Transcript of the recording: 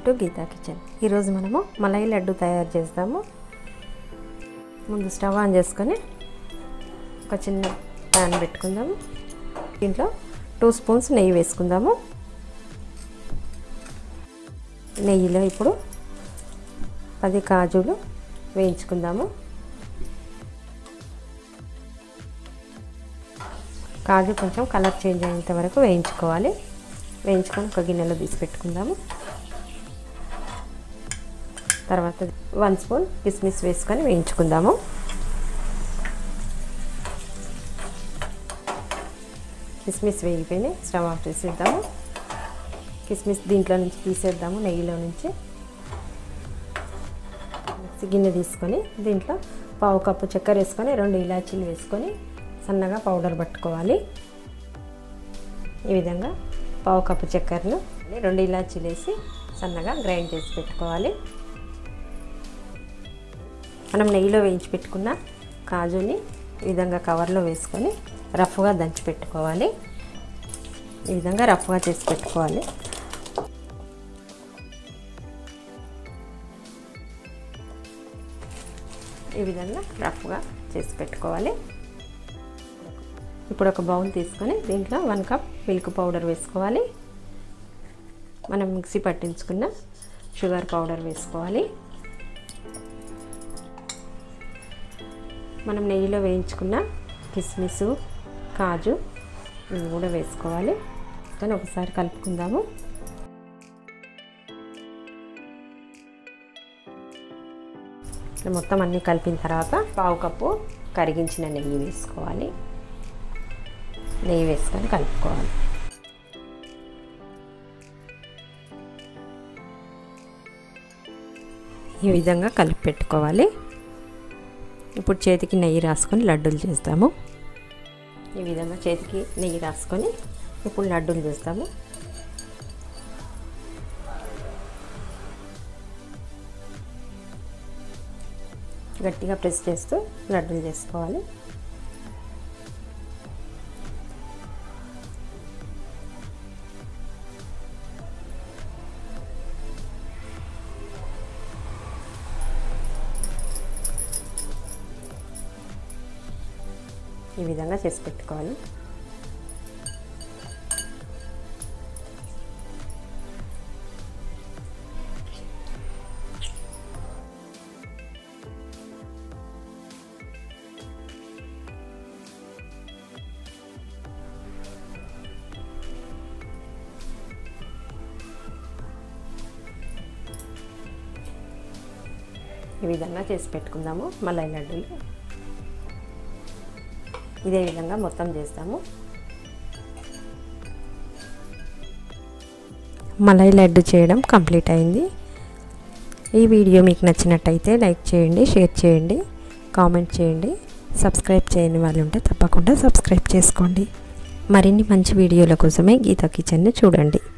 to Gita kitchen ఈరోజు మనము మలై లడ్డు తయారు చేస్తాము ముందు స్టవ్ ఆన్ చేసుకొని ఒక చిన్న ప్యాన్ పెట్టుకుందాము దీంట్లో టూ స్పూన్స్ నెయ్యి వేసుకుందాము నెయ్యిలో ఇప్పుడు పది కాజులు వేయించుకుందాము కాజు కొంచెం కలర్ చేంజ్ అయ్యేంత వరకు వేయించుకోవాలి వేయించుకొని ఒక గిన్నెలో తీసి పెట్టుకుందాము తర్వాత వన్ స్పూన్ కిస్మిస్ వేసుకొని వేయించుకుందాము కిస్మిస్ వేగిపోయినాయి స్టవ్ ఆఫ్ చేసేద్దాము కిస్మిస్ దీంట్లో నుంచి తీసేద్దాము నెయ్యిలో నుంచి మిక్సీ గిన్నె తీసుకొని దీంట్లో పావు కప్పు చక్కెర వేసుకొని రెండు ఇలాచీలు వేసుకొని సన్నగా పౌడర్ పట్టుకోవాలి ఈ విధంగా పావు కప్పు చక్కెరను రెండు ఇలాచీలు వేసి సన్నగా గ్రైండ్ చేసి పెట్టుకోవాలి మనం నెయ్యిలో వేయించి పెట్టుకున్న కాజుని ఈ విధంగా కవర్లో వేసుకొని రఫ్గా దంచి పెట్టుకోవాలి ఈ విధంగా రఫ్గా చేసి పెట్టుకోవాలి ఈ విధంగా రఫ్గా చేసి పెట్టుకోవాలి ఇప్పుడు ఒక బౌల్ తీసుకొని దీంట్లో వన్ కప్ మిల్క్ పౌడర్ వేసుకోవాలి మనం మిక్సీ పట్టించుకున్న షుగర్ పౌడర్ వేసుకోవాలి మనం నెయ్యిలో వేయించుకున్న కిస్మిస్ కాజు ఇవి కూడా వేసుకోవాలి కానీ ఒకసారి కలుపుకుందాము మొత్తం అన్నీ కలిపిన తర్వాత పావు కప్పు కరిగించిన నెయ్యి వేసుకోవాలి నెయ్యి వేసుకొని కలుపుకోవాలి ఈ విధంగా కలిపి పెట్టుకోవాలి ఇప్పుడు చేతికి నెయ్యి రాసుకొని లడ్డూలు చేస్తాము ఈ విధంగా చేతికి నెయ్యి రాసుకొని ఇప్పుడు లడ్డూలు చేస్తాము గట్టిగా ప్రెస్ చేస్తూ లడ్డూలు చేసుకోవాలి ఈ విధంగా చేసి పెట్టుకోవాలి ఈ విధంగా చేసి పెట్టుకుందాము మలై లడ్డూలు ఇదే విధంగా మొత్తం చేస్తాము మలై లడ్డు చేయడం కంప్లీట్ అయింది ఈ వీడియో మీకు నచ్చినట్టయితే లైక్ చేయండి షేర్ చేయండి కామెంట్ చేయండి సబ్స్క్రైబ్ చేయని వాళ్ళు ఉంటే తప్పకుండా సబ్స్క్రైబ్ చేసుకోండి మరిన్ని మంచి వీడియోల కోసమే గీతా కిచెన్ని చూడండి